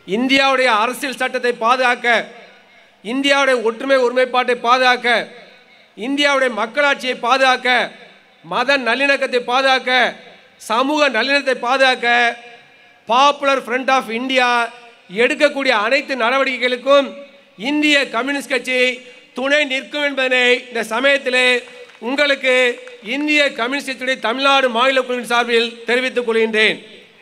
இந்தியாவுடைய அரசியல் சட்டத்தை பாதுகாக்க இந்தியாவுடைய ஒற்றுமை ஒருமைப்பாட்டை பாதுகாக்க இந்தியாவுடைய மக்களாட்சியை பாதுகாக்க மத நல்லிணக்கத்தை பாதுகாக்க சமூக நல்லிணக்கத்தை பாதுகாக்க பாப்புலர் ஃப்ரண்ட் ஆஃப் இந்தியா எடுக்கக்கூடிய அனைத்து நடவடிக்கைகளுக்கும் இந்திய கம்யூனிஸ்ட் கட்சி துணை நிற்கும் என்பதனை இந்த சமயத்திலே உங்களுக்கு இந்திய கம்யூனிஸ்ட் கட்சியுடைய தமிழ்நாடு மாநில குழுவின் சார்பில் தெரிவித்துக் கொள்கின்றேன்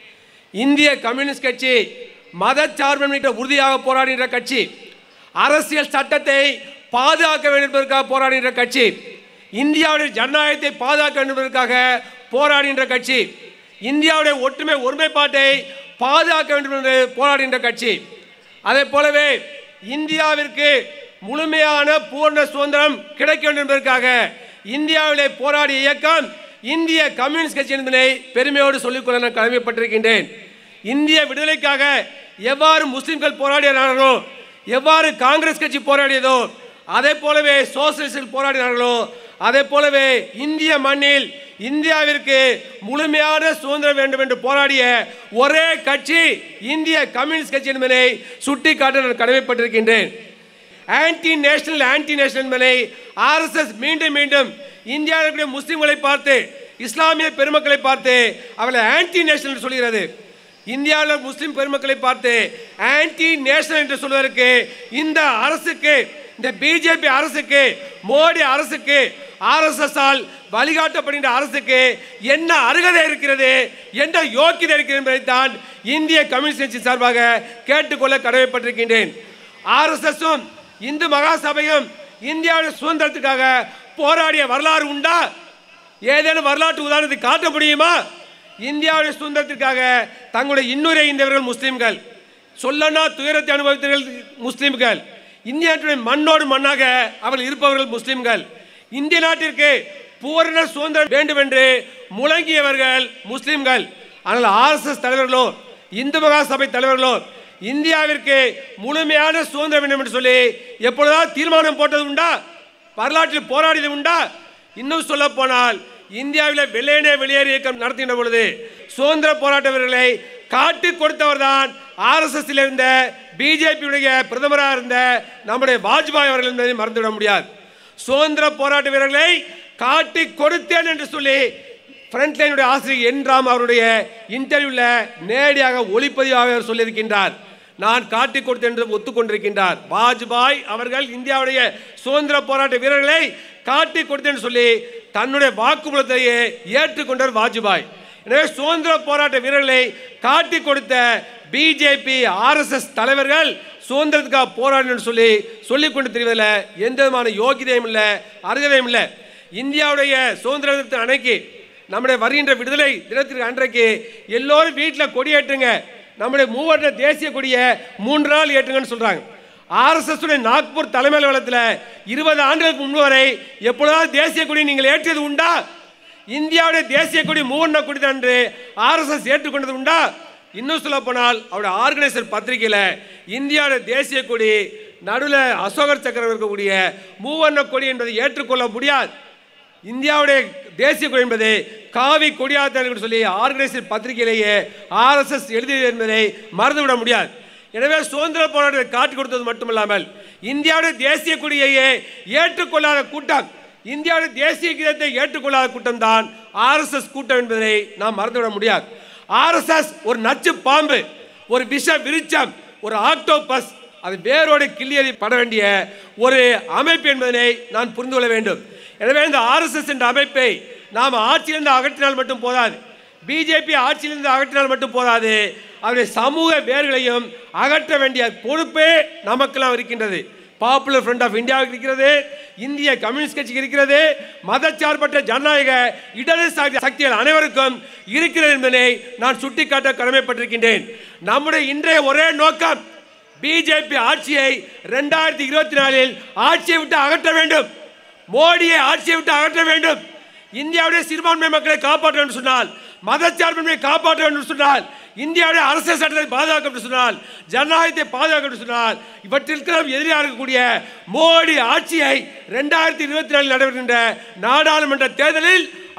இந்திய கம்யூனிஸ்ட் கட்சி மதச்சார்பின்மைக்கு உறுதியாக போராடுகின்ற கட்சி அரசியல் சட்டத்தை பாதுகாக்க வேண்டும் என்பதற்காக போராடுகின்ற கட்சி இந்தியாவுடைய ஜனநாயகத்தை பாதுகாக்க வேண்டும் என்பதற்காக போராடுகின்ற கட்சி இந்தியாவுடைய ஒற்றுமை ஒருமைப்பாட்டை பாதுகாக்க வேண்டும் என்று போராடுகின்ற கட்சி அதே போலவே இந்தியாவிற்கு முழுமையான பூர்ண சுதந்திரம் கிடைக்க வேண்டும் என்பதற்காக இந்தியாவிலே போராடிய இயக்கம் இந்திய கம்யூனிஸ்ட் கட்சி என்பதனை பெருமையோடு சொல்லிக்கொள்ள நான் கடமைப்பட்டிருக்கின்றேன் இந்திய விடுதலைக்காக எவ்வாறு முஸ்லிம்கள் போராடினார்களோ எவ்வாறு காங்கிரஸ் கட்சி போராடியதோ அதே போலவே சோசியலிஸ்டில் போராடினார்களோ அதே போலவே இந்திய மண்ணில் இந்தியாவிற்கு முழுமையான சுதந்திரம் வேண்டும் என்று போராடிய ஒரே கட்சி இந்திய கம்யூனிஸ்ட் கட்சி என்பதை சுட்டிக்காட்ட நான் கடமைப்பட்டிருக்கின்றேன் ஆன்டி நேஷனல் ஆன்டி நேஷனல் என்பதை ஆர்எஸ்எஸ் மீண்டும் மீண்டும் இந்தியாவில் இருக்கக்கூடிய முஸ்லிம்களை பார்த்து இஸ்லாமிய பெருமக்களை பார்த்து அவர்களை ஆன்டி நேஷனல் என்று சொல்கிறது இந்தியாவில் முஸ்லிம் பெருமக்களை பார்த்து ஆன்டி நேஷனல் என்று சொல்வதற்கு இந்த அரசுக்கு இந்த பிஜேபி அரசுக்கு மோடி அரசுக்கு ஆர்எஸ்எஸ் ஆல் வழிகாட்டப்படுகின்ற அரசுக்கு என்ன அருகதை இருக்கிறது என்ன யோக்கியதை இருக்கிறது என்பதைத்தான் இந்திய கம்யூனிஸ்ட் கட்சி சார்பாக கேட்டுக்கொள்ள கடமைப்பட்டிருக்கின்றேன் ஆர்எஸ்எஸும் இந்து மகாசபையும் இந்தியாவுடைய சுதந்திரத்துக்காக போராடிய வரலாறு உண்டா ஏதேனும் வரலாற்று உதாரணத்தை காட்ட முடியுமா இந்தியாவுடைய சுதந்திரத்திற்காக தங்களுடைய இன்னுரை இந்தியவர்கள் முஸ்லிம்கள் சொல்லனா துயரத்தை அனுபவித்தவர்கள் முஸ்லிம்கள் இந்திய நாட்டுடைய மண்ணோடு மண்ணாக அவர்கள் இருப்பவர்கள் முஸ்லிம்கள் இந்திய நாட்டிற்கு பூரண சுதந்திரம் வேண்டும் என்று முழங்கியவர்கள் முஸ்லிம்கள் ஆனால் ஆர்எஸ்எஸ் தலைவர்களோ இந்து மகாசபை தலைவர்களோ இந்தியாவிற்கு முழுமையான சுதந்திரம் வேண்டும் என்று சொல்லி எப்பொழுதாவது தீர்மானம் போட்டது உண்டா வரலாற்றில் போராடியது உண்டா இன்னும் சொல்ல போனால் இந்தியாவில் வெள்ளையனே வெளியேறு இயக்கம் நடத்துகின்ற பொழுது சுதந்திர போராட்ட வீரர்களை காட்டி கொடுத்தவர் தான் ஆர்எஸ்எஸ் இருந்த பிஜேபியுடைய பிரதமராக இருந்த நம்முடைய வாஜ்பாய் அவர்கள் என்பதை மறந்துவிட முடியாது சுதந்திர போராட்ட வீரர்களை காட்டி கொடுத்தேன் என்று சொல்லி ஃப்ரண்ட் லைனுடைய ஆசிரியர் என் ராம் அவருடைய இன்டர்வியூவில் நேரடியாக ஒளிப்பதிவாக அவர் சொல்லியிருக்கின்றார் நான் காட்டி கொடுத்தேன் என்று ஒத்துக்கொண்டிருக்கின்றார் வாஜ்பாய் அவர்கள் இந்தியாவுடைய சுதந்திர போராட்ட வீரர்களை காட்டி கொடுத்தேன் சொல்லி தன்னுடைய வாக்குமூலத்தையே ஏற்றுக்கொண்டார் வாஜ்பாய் எனவே சுதந்திர போராட்ட வீரர்களை காட்டி கொடுத்த பிஜேபி ஆர்எஸ்எஸ் தலைவர்கள் சுதந்திரத்துக்காக போராடணும்னு சொல்லி சொல்லிக் கொண்டு தெரிவதில் எந்த விதமான யோகிதையும் இல்லை அருகதையும் இல்லை இந்தியாவுடைய சுதந்திர தினத்து அன்னைக்கு நம்முடைய வருகின்ற விடுதலை தினத்திற்கு அன்றைக்கு எல்லோரும் வீட்டில் கொடியேற்றுங்க நம்முடைய மூவர்ண தேசிய கொடியை மூன்று நாள் ஏற்றுங்கன்னு சொல்றாங்க ஆர்எஸ்எஸ் உடைய நாக்பூர் தலைமை அலுவலகத்தில் இருபது ஆண்டுகளுக்கு முன்பு வரை எப்பொழுதாவது தேசிய கொடி நீங்கள் ஏற்றியது உண்டா இந்தியாவுடைய தேசிய கொடி மூவர்ண கொடி தான் என்று ஆர்எஸ்எஸ் ஏற்றுக்கொண்டது உண்டா இன்னும் சொல்ல போனால் அவருடைய ஆர்கனைசர் பத்திரிகையில் இந்தியாவுடைய தேசிய கொடி நடுவில் அசோகர் சக்கரம் இருக்கக்கூடிய மூவர்ண கொடி என்பதை ஏற்றுக்கொள்ள முடியாது இந்தியாவுடைய தேசிய கொடி என்பது காவி கொடியாத்தான் என்று சொல்லி ஆர்கனைசர் பத்திரிகையிலேயே ஆர்எஸ்எஸ் எழுதியது என்பதை மறந்துவிட முடியாது எனவே சுதந்திர போராட்டத்தை காட்டி கொடுத்தது மட்டுமல்லாமல் இந்தியாவுடைய தேசிய கொடியையே ஏற்றுக்கொள்ளாத கூட்டம் இந்தியாவுடைய தேசிய கீதத்தை ஏற்றுக்கொள்ளாத கூட்டம் தான் ஆர்எஸ்எஸ் கூட்டம் என்பதை நாம் மறந்துவிட முடியாது ஆர்எஸ்எஸ் ஒரு நச்சு பாம்பு ஒரு விஷ விருச்சம் ஒரு ஆக்டோபஸ் அது வேரோடு கிள்ளியறி பட வேண்டிய ஒரு அமைப்பு என்பதனை நான் புரிந்து கொள்ள வேண்டும் எனவே இந்த ஆர்எஸ்எஸ் என்ற அமைப்பை நாம் ஆட்சியிலிருந்து அகற்றினால் மட்டும் போதாது பிஜேபி ஆட்சியிலிருந்து அகற்றினால் மட்டும் போதாது அவருடைய சமூக வேர்களையும் அகற்ற வேண்டிய பொறுப்பே நமக்கெல்லாம் இருக்கின்றது பாப்புலர் ஃப்ரண்ட் ஆஃப் இந்தியாவுக்கு இருக்கிறது இந்திய கம்யூனிஸ்ட் கட்சிக்கு இருக்கிறது மதச்சார்பற்ற ஜனநாயக இடதுசாரி சக்திகள் அனைவருக்கும் இருக்கிறது என்பதை நான் சுட்டிக்காட்ட கடமைப்பட்டிருக்கின்றேன் நம்முடைய இன்றைய ஒரே நோக்கம் பிஜேபி ஆட்சியை ரெண்டாயிரத்தி இருபத்தி நாலில் ஆட்சியை விட்டு அகற்ற வேண்டும் மோடியை ஆட்சியை விட்டு அகற்ற வேண்டும் இந்தியாவுடைய சிறுபான்மை மக்களை காப்பாற்ற வேண்டும் சொன்னால் மதச்சார்பின்மையை காப்பாற்ற வேண்டும் சொன்னால் இந்தியாவுடைய அரசியல் சட்டத்தை பாதுகாக்க வேண்டும் சொன்னால் ஜனநாயகத்தை பாதுகாக்க வேண்டும் சொன்னால் இவற்றிற்கு நாம் எதிராக இருக்கக்கூடிய மோடி ஆட்சியை ரெண்டாயிரத்தி இருபத்தி நாலில் நடைபெறுகின்ற நாடாளுமன்ற தேர்தலில்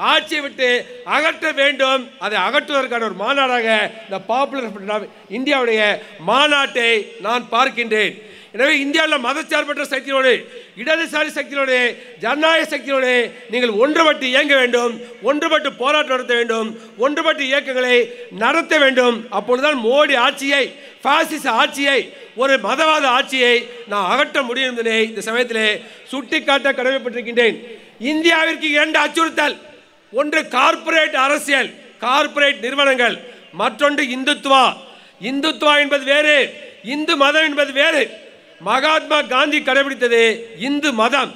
ஆட்சியை விட்டு அகற்ற வேண்டும் அதை அகற்றுவதற்கான ஒரு மாநாடாக இந்த பாப்புலர் இந்தியாவுடைய மாநாட்டை நான் பார்க்கின்றேன் எனவே இந்தியாவில் மதச்சார்பற்ற சக்தியோடு இடதுசாரி சக்தியோடு ஜனநாயக சக்தியோடு நீங்கள் ஒன்றுபட்டு இயங்க வேண்டும் ஒன்றுபட்டு போராட்டம் நடத்த வேண்டும் ஒன்றுபட்டு இயக்கங்களை நடத்த வேண்டும் அப்பொழுதுதான் மோடி ஆட்சியை பாசிச ஆட்சியை ஒரு மதவாத ஆட்சியை நான் அகற்ற முடியும் என்பதை இந்த சமயத்திலே சுட்டிக்காட்ட கடமைப்பட்டிருக்கின்றேன் இந்தியாவிற்கு இரண்டு அச்சுறுத்தல் ஒன்று கார்ப்பரேட் அரசியல் கார்ப்பரேட் நிறுவனங்கள் மற்றொன்று இந்துத்துவா இந்துத்துவா என்பது வேறு இந்து மதம் என்பது வேறு மகாத்மா காந்தி கடைபிடித்தது இந்து மதம்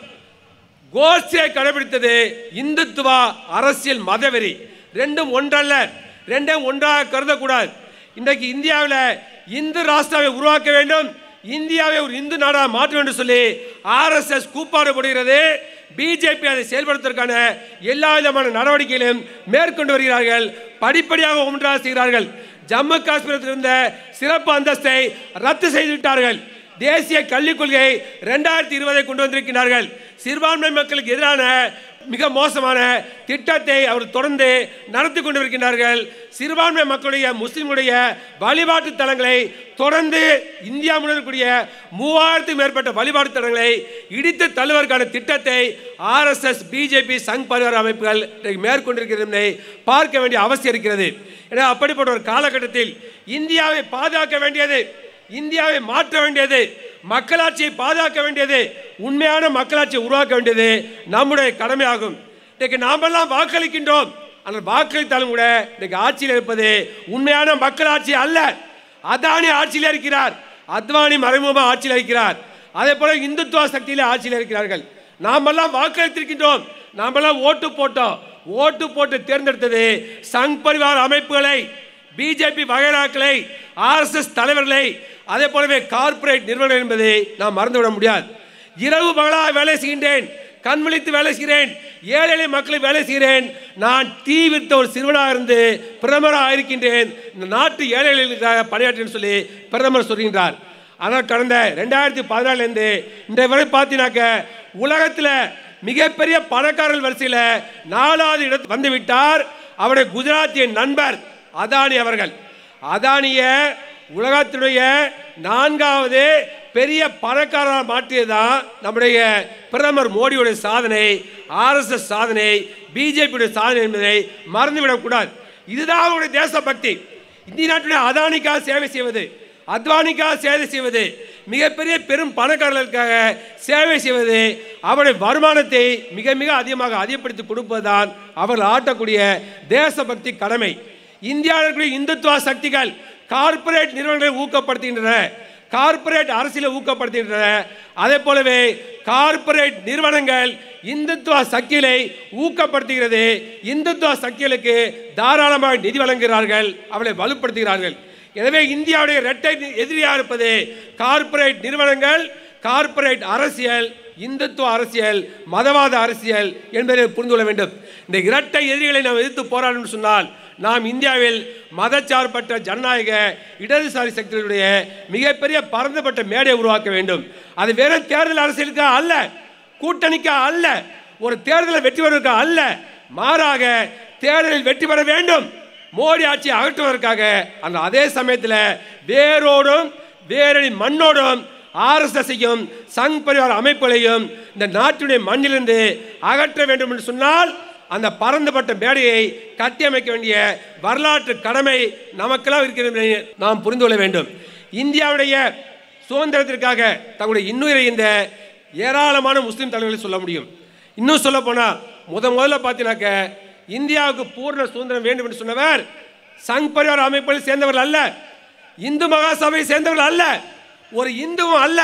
கோட்சே கடைபிடித்தது இந்துத்துவா அரசியல் மதவெறி ரெண்டும் ஒன்றல்ல ரெண்டும் ஒன்றாக கருதக்கூடாது இன்றைக்கு இந்தியாவில் இந்து ராஷ்டிராவை உருவாக்க வேண்டும் இந்தியாவை ஒரு இந்து நாடாக மாற்ற வேண்டும் சொல்லி ஆர்எஸ்எஸ் கூப்பாடுபடுகிறது பிஜேபி அதை செயல்படுத்துவதற்கான எல்லா விதமான நடவடிக்கைகளையும் மேற்கொண்டு வருகிறார்கள் படிப்படியாக ஒன்றாக செய்கிறார்கள் ஜம்மு காஷ்மீரத்தில் இருந்த சிறப்பு அந்தஸ்தை ரத்து செய்து விட்டார்கள் தேசிய கல்விக் கொள்கை ரெண்டாயிரத்தி இருபதை கொண்டு வந்திருக்கிறார்கள் சிறுபான்மை மக்களுக்கு எதிரான மிக மோசமான திட்டத்தை அவர் தொடர்ந்து நடத்தி கொண்டிருக்கின்றார்கள் சிறுபான்மை மக்களுடைய முஸ்லிம்களுடைய வழிபாட்டு தலங்களை தொடர்ந்து இந்தியா முழுவதும் கூடிய மூவாயிரத்துக்கும் மேற்பட்ட வழிபாட்டு தலங்களை இடித்து தள்ளுவதற்கான திட்டத்தை ஆர்எஸ்எஸ் பிஜேபி சங் பரிவார அமைப்புகள் இன்றைக்கு மேற்கொண்டிருக்கிறது என்பதை பார்க்க வேண்டிய அவசியம் இருக்கிறது எனவே அப்படிப்பட்ட ஒரு காலகட்டத்தில் இந்தியாவை பாதுகாக்க வேண்டியது இந்தியாவை மாற்ற வேண்டியது மக்களாட்சியை பாதுகாக்க வேண்டியது உண்மையான மக்களாட்சியை உருவாக்க வேண்டியது நம்முடைய கடமையாகும் இன்றைக்கு நாமெல்லாம் வாக்களிக்கின்றோம் ஆனால் வாக்களித்தாலும் கூட இன்றைக்கு ஆட்சியில் இருப்பது உண்மையான மக்களாட்சி அல்ல அதானி ஆட்சியில் இருக்கிறார் அத்வானி மறைமுகமாக ஆட்சியில் இருக்கிறார் அதே போல இந்துத்துவ சக்தியில் ஆட்சியில் இருக்கிறார்கள் நாமெல்லாம் வாக்களித்திருக்கின்றோம் நாமெல்லாம் ஓட்டு போட்டோம் ஓட்டு போட்டு தேர்ந்தெடுத்தது சங் பரிவார் அமைப்புகளை பிஜேபி வகைராக்களை ஆர்எஸ்எஸ் தலைவர்களை அதே போலவே கார்ப்பரேட் நிறுவனம் என்பதை நாம் மறந்துவிட முடியாது இரவு பகலாக வேலை செய்கின்றேன் கண் விழித்து வேலை செய்கிறேன் ஏழை எளிய மக்களுக்கு வேலை செய்கிறேன் நான் தீ வித்த ஒரு சிறுவனாக இருந்து பிரதமராக இருக்கின்றேன் இந்த நாட்டு ஏழைகளுக்காக பணியாற்றேன்னு சொல்லி பிரதமர் சொல்கின்றார் ஆனால் கடந்த ரெண்டாயிரத்தி பதினாலுலேருந்து இன்றைய வரை பார்த்தீங்கன்னாக்க உலகத்தில் மிகப்பெரிய பணக்காரர்கள் வரிசையில் நாலாவது இடத்து வந்து விட்டார் அவருடைய குஜராத்திய நண்பர் அதானி அவர்கள் அதானிய உலகத்தினுடைய நான்காவது பெரிய பணக்காரராக மாற்றியதுதான் நம்முடைய பிரதமர் மோடியுடைய சாதனை ஆர்எஸ்எஸ் சாதனை பிஜேபியுடைய சாதனை என்பதை மறந்துவிடக்கூடாது இதுதான் அவருடைய தேசபக்தி இந்திய நாட்டுடைய அதானிக்காக சேவை செய்வது அத்வானிக்காக சேவை செய்வது மிகப்பெரிய பெரும் பணக்காரர்களுக்காக சேவை செய்வது அவருடைய வருமானத்தை மிக மிக அதிகமாக அதிகப்படுத்தி கொடுப்பதுதான் அவர்கள் ஆட்டக்கூடிய தேசபக்தி கடமை இந்தியாவில் இருக்கக்கூடிய இந்துத்துவ சக்திகள் கார்ப்பரேட் நிறுவனங்களை ஊக்கப்படுத்துகின்றன கார்ப்பரேட் அரசியலை ஊக்கப்படுத்துகின்றன அதே போலவே கார்ப்பரேட் நிறுவனங்கள் இந்துத்துவ சக்திகளை ஊக்கப்படுத்துகிறது இந்துத்துவ சக்திகளுக்கு தாராளமாக நிதி வழங்குகிறார்கள் அவளை வலுப்படுத்துகிறார்கள் எனவே இந்தியாவுடைய இரட்டை எதிரியாக இருப்பது கார்ப்பரேட் நிறுவனங்கள் கார்ப்பரேட் அரசியல் இந்துத்துவ அரசியல் மதவாத அரசியல் என்பதை புரிந்து கொள்ள வேண்டும் இந்த இரட்டை எதிரிகளை நாம் எதிர்த்து போராடணும் சொன்னால் நாம் இந்தியாவில் மதச்சார்பற்ற ஜனநாயக இடதுசாரி சக்திகளுடைய மிகப்பெரிய பரந்துபட்ட மேடையை உருவாக்க வேண்டும் அது வெறும் தேர்தல் அரசியலுக்காக அல்ல கூட்டணிக்காக அல்ல ஒரு தேர்தலை வெற்றி பெறுவதற்காக அல்ல மாறாக தேர்தலில் வெற்றி பெற வேண்டும் மோடி ஆட்சியை அகற்றுவதற்காக அந்த அதே சமயத்தில் வேரோடும் வேரடி மண்ணோடும் ஆர்எஸ்எஸ்ஸையும் சங் பரிவார அமைப்புகளையும் இந்த நாட்டுடைய மண்ணிலிருந்து அகற்ற வேண்டும் என்று சொன்னால் அந்த பறந்துபட்ட மேடையை கட்டியமைக்க வேண்டிய வரலாற்று கடமை நமக்கெல்லாம் இருக்கிறது என்பதை நாம் புரிந்து கொள்ள வேண்டும் இந்தியாவுடைய சுதந்திரத்திற்காக தங்களுடைய இன்னுயிரை இந்த ஏராளமான முஸ்லீம் தலைவர்களை சொல்ல முடியும் இன்னும் சொல்ல போனால் முத முதல்ல பார்த்தீங்கன்னாக்க இந்தியாவுக்கு பூர்ண சுதந்திரம் வேண்டும் என்று சொன்னவர் சங் பரிவார அமைப்புகளில் சேர்ந்தவர்கள் அல்ல இந்து மகாசபையை சேர்ந்தவர்கள் அல்ல ஒரு இந்துவும் அல்ல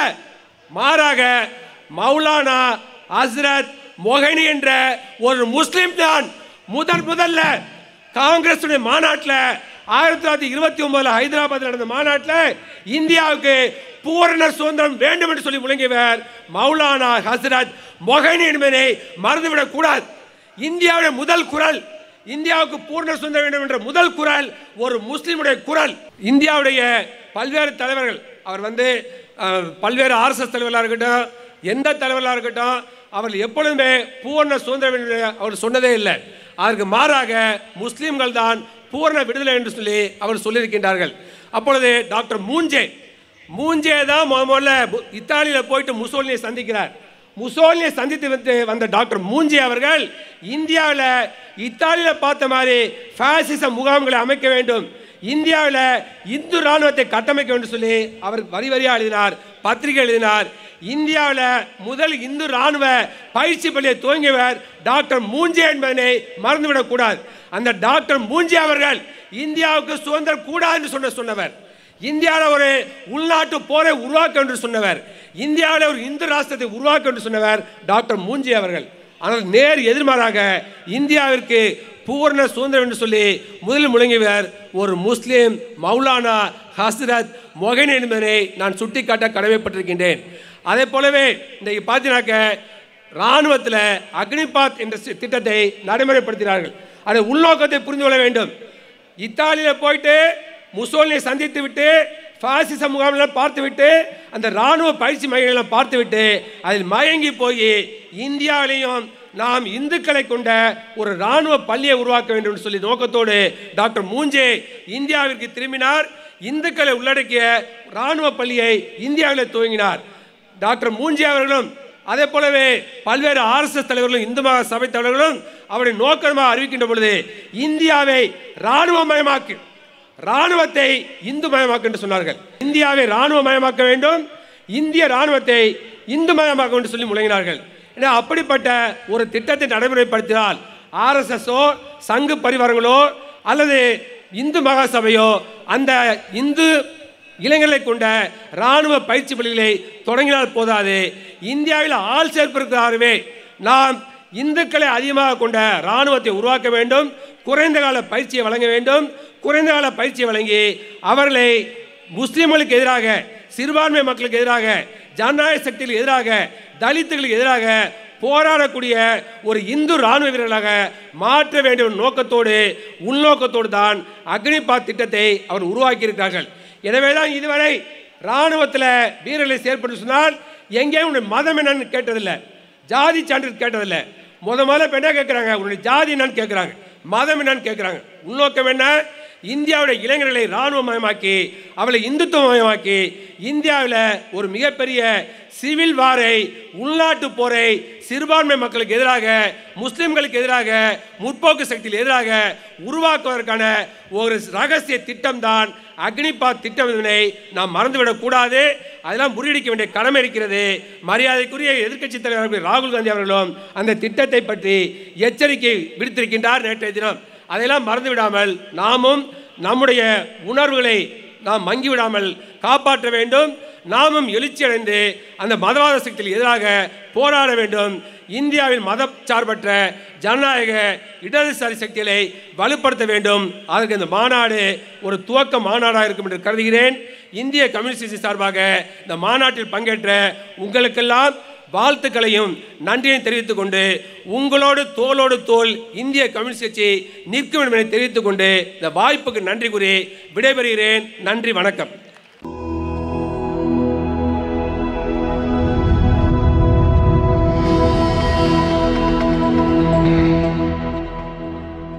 மாறாக மௌலானா ஹஸ்ரத் மொஹனி என்ற ஒரு முஸ்லிம் தான் முதன் முதல்ல காங்கிரசுடைய மாநாட்டில் ஆயிரத்தி தொள்ளாயிரத்தி இருபத்தி ஒன்பதுல ஹைதராபாத்தில் நடந்த மாநாட்டில் இந்தியாவுக்கு பூரண சுதந்திரம் வேண்டும் என்று சொல்லி முழங்கியவர் மௌலானா ஹஸ்ரத் மொஹனி என்பதை மறந்துவிடக் கூடாது இந்தியாவுடைய முதல் குரல் இந்தியாவுக்கு பூர்ண சுதந்திரம் வேண்டும் என்ற முதல் குரல் ஒரு முஸ்லிமுடைய குரல் இந்தியாவுடைய பல்வேறு தலைவர்கள் அவர் வந்து அஹ், பல்வேறு ஆர்எஸ்எஸ் தலைவர்களாக இருக்கட்டும் எந்த தலைவர்களாக இருக்கட்டும் அவர்கள் எப்பொழுதுமே பூர்ண சுதந்திரம் என்று அவர் சொன்னதே இல்லை அதற்கு மாறாக முஸ்லிம்கள் தான் பூரண விடுதலை என்று சொல்லி அவர் சொல்லியிருக்கின்றார்கள் அப்பொழுது டாக்டர் மூஞ்சே மூஞ்சே தான் முத முதல்ல பு- இத்தாலியில போயிட்டு முசோலினியை சந்திக்கிறார் முசோலினியை சந்தித்து வந்து வந்த டாக்டர் மூஞ்சி அவர்கள் இந்தியாவில் இத்தாலியில் பார்த்த மாதிரி பாசிச முகாம்களை அமைக்க வேண்டும் இந்தியாவில் இந்து ராணுவத்தை கட்டமைக்க வேண்டும் சொல்லி அவர் வரி வரியாக எழுதினார் பத்திரிகை எழுதினார் இந்தியாவில் முதல் இந்து ராணுவ பயிற்சி பள்ளியை துவங்கியவர் டாக்டர் மூஞ்சி என்பதனை மறந்துவிடக்கூடாது அந்த டாக்டர் மூஞ்சி அவர்கள் இந்தியாவுக்கு சுதந்திரம் கூடாது என்று சொன்ன சொன்னவர் இந்தியாவில் ஒரு உள்நாட்டு போரை உருவாக்க என்று சொன்னவர் இந்தியாவில் ஒரு இந்து ராஷ்டிரத்தை உருவாக்க என்று சொன்னவர் டாக்டர் மூஞ்சி அவர்கள் ஆனால் நேர் எதிர்மாறாக இந்தியாவிற்கு பூர்ண சுதந்திரம் என்று சொல்லி முதலில் முழங்கியவர் ஒரு முஸ்லீம் மௌலானா ஹஸ்ரத் மொஹின் என்பதனை நான் சுட்டிக்காட்ட கடமைப்பட்டிருக்கின்றேன் அதே போலவே இன்றைக்கு பார்த்தீங்கன்னாக்க இராணுவத்தில் அக்னிபாத் என்ற சி- திட்டத்தை நடைமுறைப்படுத்தினார்கள் அது உள்நோக்கத்தை புரிந்து கொள்ள வேண்டும் இத்தாலியில் போயிட்டு முசோலினியை சந்தித்து விட்டு பாசிச முகாம்லாம் பார்த்துவிட்டு அந்த இராணுவ பயிற்சி மையங்களை பார்த்துவிட்டு அதில் மயங்கி போய் இந்தியாவிலையும் நாம் இந்துக்களை கொண்ட ஒரு இராணுவ பள்ளியை உருவாக்க வேண்டும் என்று சொல்லி நோக்கத்தோடு டாக்டர் மூஞ்சே இந்தியாவிற்கு திரும்பினார் இந்துக்களை உள்ளடக்கிய இராணுவ பள்ளியை இந்தியாவில் துவங்கினார் டாக்டர் மூஞ்சி அவர்களும் அதே போலவே பல்வேறு ஆர்எஸ்எஸ் தலைவர்களும் இந்து மகா சபை தலைவர்களும் அவருடைய நோக்கமாக அறிவிக்கின்ற பொழுது இந்தியாவை இராணுவமயமாக்கு இராணுவத்தை இந்து மயமாக்கு என்று சொன்னார்கள் இந்தியாவை இராணுவமயமாக்க வேண்டும் இந்திய இராணுவத்தை இந்து மயமாக்க வேண்டும் சொல்லி முழங்கினார்கள் ஏன்னா அப்படிப்பட்ட ஒரு திட்டத்தை நடைமுறைப்படுத்தினால் ஆர்எஸ்எஸ்ஓ சங்கு பரிவாரங்களோ அல்லது இந்து மகாசபையோ அந்த இந்து இளைஞர்களை கொண்ட இராணுவ பயிற்சி பள்ளிகளை தொடங்கினால் போதாது இந்தியாவில் ஆள் சேர்ப்பிருக்கிறாருவே நாம் இந்துக்களை அதிகமாக கொண்ட இராணுவத்தை உருவாக்க வேண்டும் குறைந்த கால பயிற்சியை வழங்க வேண்டும் குறைந்த கால பயிற்சியை வழங்கி அவர்களை முஸ்லிம்களுக்கு எதிராக சிறுபான்மை மக்களுக்கு எதிராக ஜனநாயக சக்திகளுக்கு எதிராக தலித்துகளுக்கு எதிராக போராடக்கூடிய ஒரு இந்து ராணுவ வீரர்களாக மாற்ற வேண்டிய ஒரு நோக்கத்தோடு உள்நோக்கத்தோடு தான் அக்னிபாத் திட்டத்தை அவர் உருவாக்கியிருக்கிறார்கள் எனவே தான் இதுவரை ராணுவத்தில் வீரர்களை செயல்பட்டு சொன்னால் எங்கேயும் உன்னுடைய மதம் என்னன்னு கேட்டதில்லை ஜாதி சான்றிதழ் கேட்டதில்ல முத முதல்ல இப்ப என்ன கேட்குறாங்க உன்னுடைய ஜாதி என்னன்னு கேட்குறாங்க மதம் என்னன்னு கேட்குறாங்க உள்நோக்கம் என்ன இந்தியாவுடைய இளைஞர்களை இராணுவமயமாக்கி அவளை இந்துத்துவமயமாக்கி இந்தியாவில் ஒரு மிகப்பெரிய சிவில் வாரை உள்நாட்டு போரை சிறுபான்மை மக்களுக்கு எதிராக முஸ்லிம்களுக்கு எதிராக முற்போக்கு சக்தியில் எதிராக உருவாக்குவதற்கான ஒரு ரகசிய திட்டம்தான் அக்னிபாத் திட்டம் இதனை நாம் மறந்துவிடக் கூடாது அதெல்லாம் முறியடிக்க வேண்டிய கடமை இருக்கிறது மரியாதைக்குரிய எதிர்க்கட்சி தலைவர் ராகுல் காந்தி அவர்களும் அந்த திட்டத்தை பற்றி எச்சரிக்கை விடுத்திருக்கின்றார் நேற்றைய தினம் அதையெல்லாம் மறந்து விடாமல் நாமும் நம்முடைய உணர்வுகளை நாம் மங்கி விடாமல் காப்பாற்ற வேண்டும் நாமும் எழுச்சியடைந்து அந்த மதவாத சக்தியில் எதிராக போராட வேண்டும் இந்தியாவில் மதச்சார்பற்ற ஜனநாயக இடதுசாரி சக்திகளை வலுப்படுத்த வேண்டும் அதற்கு இந்த மாநாடு ஒரு துவக்க மாநாடாக இருக்கும் என்று கருதுகிறேன் இந்திய கம்யூனிஸ்ட் கட்சி சார்பாக இந்த மாநாட்டில் பங்கேற்ற உங்களுக்கெல்லாம் வாழ்த்துக்களையும் நன்றியையும் தெரிவித்துக் கொண்டு உங்களோடு தோளோடு தோள் இந்திய கம்யூனிஸ்ட் கட்சி நிற்கும் என்பதை தெரிவித்துக் கொண்டு இந்த வாய்ப்புக்கு நன்றி கூறி விடைபெறுகிறேன் நன்றி வணக்கம்